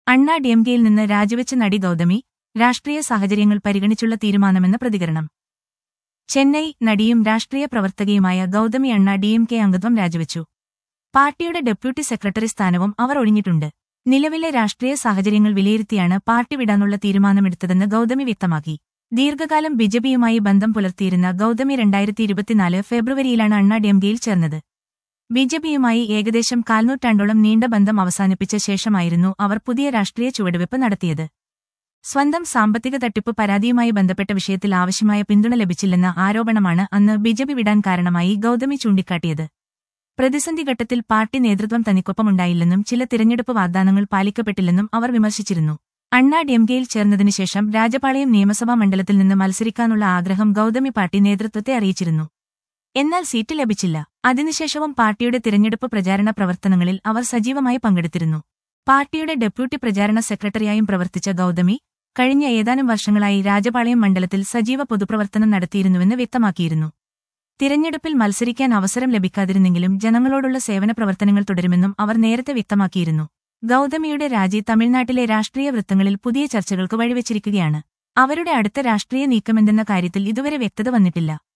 അണ്ണാ ഡിഎംകെയിൽ നിന്ന് രാജിവെച്ച നടി ഗൗതമി രാഷ്ട്രീയ സാഹചര്യങ്ങൾ പരിഗണിച്ചുള്ള തീരുമാനമെന്ന പ്രതികരണം ചെന്നൈ നടിയും രാഷ്ട്രീയ പ്രവർത്തകയുമായ ഗൗതമി അണ്ണ ഡിഎംകെ അംഗത്വം രാജിവെച്ചു പാർട്ടിയുടെ ഡെപ്യൂട്ടി സെക്രട്ടറി സ്ഥാനവും അവർ ഒഴിഞ്ഞിട്ടുണ്ട് നിലവിലെ രാഷ്ട്രീയ സാഹചര്യങ്ങൾ വിലയിരുത്തിയാണ് പാർട്ടി വിടാനുള്ള തീരുമാനമെടുത്തതെന്ന് ഗൗതമി വ്യക്തമാക്കി ദീർഘകാലം ബിജെപിയുമായി ബന്ധം പുലർത്തിയിരുന്ന ഗൗതമി രണ്ടായിരത്തി ഇരുപത്തിനാല് ഫെബ്രുവരിയിലാണ് അണ്ണാ ഡിഎംകെയിൽ ചേർന്നത് ബിജെപിയുമായി ഏകദേശം കാൽനൂറ്റാണ്ടോളം നീണ്ട ബന്ധം അവസാനിപ്പിച്ച ശേഷമായിരുന്നു അവർ പുതിയ രാഷ്ട്രീയ ചുവടുവെപ്പ് നടത്തിയത് സ്വന്തം സാമ്പത്തിക തട്ടിപ്പ് പരാതിയുമായി ബന്ധപ്പെട്ട വിഷയത്തിൽ ആവശ്യമായ പിന്തുണ ലഭിച്ചില്ലെന്ന ആരോപണമാണ് അന്ന് ബിജെപി വിടാൻ കാരണമായി ഗൗതമി ചൂണ്ടിക്കാട്ടിയത് പ്രതിസന്ധി ഘട്ടത്തിൽ പാർട്ടി നേതൃത്വം തനിക്കൊപ്പമുണ്ടായില്ലെന്നും ചില തിരഞ്ഞെടുപ്പ് വാഗ്ദാനങ്ങൾ പാലിക്കപ്പെട്ടില്ലെന്നും അവർ വിമർശിച്ചിരുന്നു അണ്ണാ ഡിഎംകെയിൽ ചേർന്നതിനുശേഷം രാജപാളയം നിയമസഭാ മണ്ഡലത്തിൽ നിന്ന് മത്സരിക്കാനുള്ള ആഗ്രഹം ഗൗതമി പാർട്ടി നേതൃത്വത്തെ അറിയിച്ചിരുന്നു എന്നാൽ സീറ്റ് ലഭിച്ചില്ല അതിനുശേഷവും പാർട്ടിയുടെ തിരഞ്ഞെടുപ്പ് പ്രചാരണ പ്രവർത്തനങ്ങളിൽ അവർ സജീവമായി പങ്കെടുത്തിരുന്നു പാർട്ടിയുടെ ഡെപ്യൂട്ടി പ്രചാരണ സെക്രട്ടറിയായും പ്രവർത്തിച്ച ഗൗതമി കഴിഞ്ഞ ഏതാനും വർഷങ്ങളായി രാജപാളയം മണ്ഡലത്തിൽ സജീവ പൊതുപ്രവർത്തനം നടത്തിയിരുന്നുവെന്ന് വ്യക്തമാക്കിയിരുന്നു തിരഞ്ഞെടുപ്പിൽ മത്സരിക്കാൻ അവസരം ലഭിക്കാതിരുന്നെങ്കിലും ജനങ്ങളോടുള്ള സേവന പ്രവർത്തനങ്ങൾ തുടരുമെന്നും അവർ നേരത്തെ വ്യക്തമാക്കിയിരുന്നു ഗൗതമിയുടെ രാജി തമിഴ്നാട്ടിലെ രാഷ്ട്രീയ വൃത്തങ്ങളിൽ പുതിയ ചർച്ചകൾക്ക് വഴിവെച്ചിരിക്കുകയാണ് അവരുടെ അടുത്ത രാഷ്ട്രീയ നീക്കമെന്തെന്ന കാര്യത്തിൽ ഇതുവരെ വ്യക്തത വന്നിട്ടില്ല